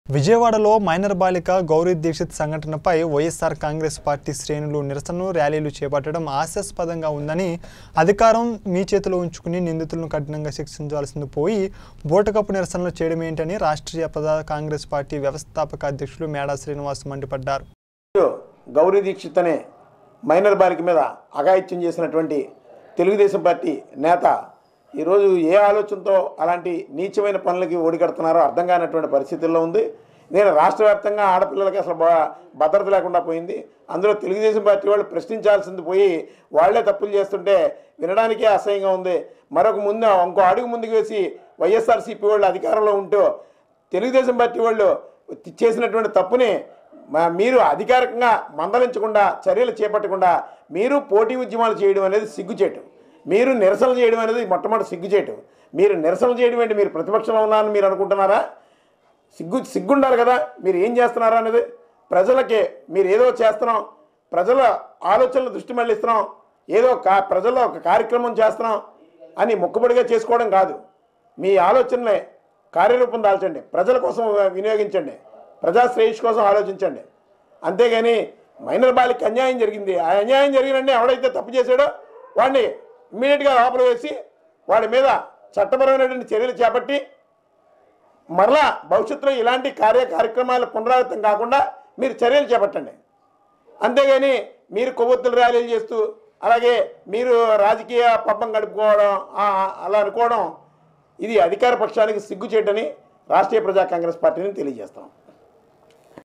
విజయవాడలో మైనర్ బాలిక గౌరీ దీక్షిత్ సంఘటనపై వైఎస్ఆర్ కాంగ్రెస్ పార్టీ శ్రేణులు నిరసనలు ర్యాలీలు చేపట్టడం హాస్యాస్పదంగా ఉందని అధికారం మీ చేతిలో ఉంచుకుని నిందితులను కఠినంగా శిక్షించాల్సింది పోయి బోటకప్పు నిరసనలు చేయడం ఏంటని రాష్ట్రీయ ప్రజా కాంగ్రెస్ పార్టీ వ్యవస్థాపక అధ్యక్షులు మేడా శ్రీనివాస్ మండిపడ్డారు గౌరీ దీక్షిత్ అనే మైనర్ బాలిక మీద అఘాయిత్యం చేసినటువంటి తెలుగుదేశం పార్టీ నేత ఈరోజు ఏ ఆలోచనతో అలాంటి నీచమైన పనులకి ఓడిగడుతున్నారో అర్థం కానటువంటి పరిస్థితుల్లో ఉంది నేను రాష్ట్ర వ్యాప్తంగా ఆడపిల్లలకి అసలు భ- భద్రత లేకుండా పోయింది అందులో తెలుగుదేశం పార్టీ వాళ్ళు ప్రశ్నించాల్సింది పోయి వాళ్ళే తప్పులు చేస్తుంటే వినడానికే అసహ్యంగా ఉంది మరొక ముందు ఇంకో అడుగు ముందుకు వేసి వైఎస్ఆర్సీపీ వాళ్ళు అధికారంలో ఉంటూ తెలుగుదేశం పార్టీ వాళ్ళు చేసినటువంటి తప్పుని మా- మీరు అధికారికంగా మందలించకుండా చర్యలు చేపట్టకుండా మీరు పోటీ ఉద్యమాలు చేయడం అనేది సిగ్గుచేటు మీరు నిరసన చేయడం అనేది మొట్టమొదటి సిగ్గుచేటు మీరు నిరసన చేయడం ఏంటి మీరు ప్రతిపక్షంలో ఉన్నారని మీరు అనుకుంటున్నారా సిగ్గు సిగ్గుండాలి కదా మీరు ఏం చేస్తున్నారా అనేది ప్రజలకి మీరు ఏదో చేస్తున్నాం ప్రజల ఆలోచనలు దృష్టి మళ్ళిస్తున్నాం ఏదో కా ప్రజల్లో ఒక కార్యక్రమం చేస్తున్నాం అని మొక్కుబడిగా చేసుకోవడం కాదు మీ ఆలోచనలే కార్యరూపం దాల్చండి ప్రజల కోసం వినియోగించండి ప్రజా శ్రేయస్ కోసం ఆలోచించండి అంతేగాని మైనర్ బాలికి అన్యాయం జరిగింది ఆ అన్యాయం జరిగినండి ఎవడైతే తప్పు చేశాడో వాడిని ఇమ్మీడియట్గా లోపల వేసి వాడి మీద చట్టపరమైనటువంటి చర్యలు చేపట్టి మరలా భవిష్యత్తులో ఇలాంటి కార్య కార్యక్రమాలు పునరావృతం కాకుండా మీరు చర్యలు చేపట్టండి అంతేగాని మీరు కొవ్వొత్తులు ర్యాలీలు చేస్తూ అలాగే మీరు రాజకీయ పబ్బం గడుపుకోవడం ఆ, అలా అనుకోవడం ఇది అధికార పక్షానికి సిగ్గు చేయటని రాష్ట్రీయ ప్రజా కాంగ్రెస్ పార్టీని తెలియజేస్తాం